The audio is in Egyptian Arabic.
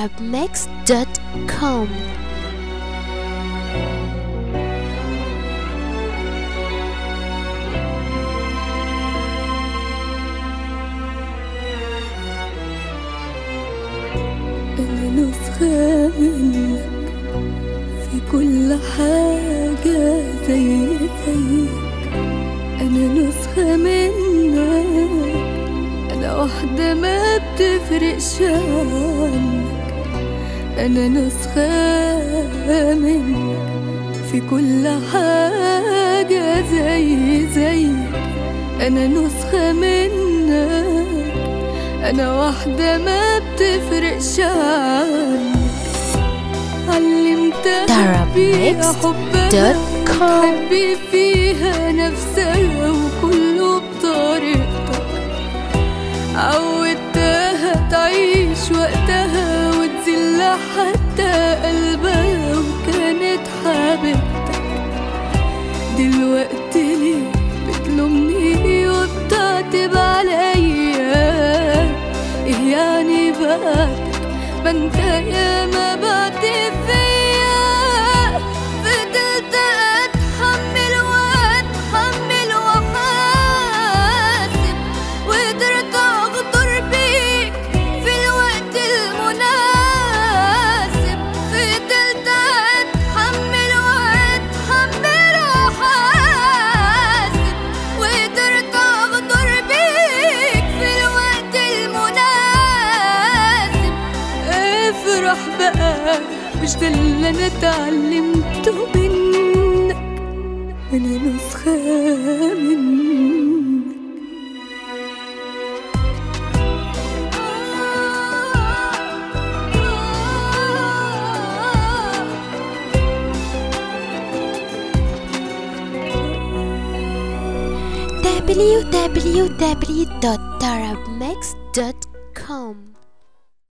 tarabmix.com أنا نسخة منك في كل حاجة زي زيك أنا نسخة منك أنا واحدة ما بتفرقش عنك أنا نسخة منك في كل حاجة زي زيك أنا نسخة منك أنا واحدة ما بتفرقش عنك علمتها بيها حبها tarabmix.com تحبي فيها نفسها وكله بطريقتك عودتها تعيش وقتها وتذل حتى قلبها وكانت حبيبتك دلوقتي ليه بتلومني وبتعتب عليا ايه يعني بعدك ما انت يا ما بعد فيا فضلت اتحمل واتحمل واحاسب وقدرت اغدر بيك في الوقت المناسب فضلت اتحمل واتحمل واحاسب وقدرت اغدر بيك في الوقت المناسب افرح بقى مش ده اللي انا اتعلمته منك انا نسخة منك www.tarabmix.com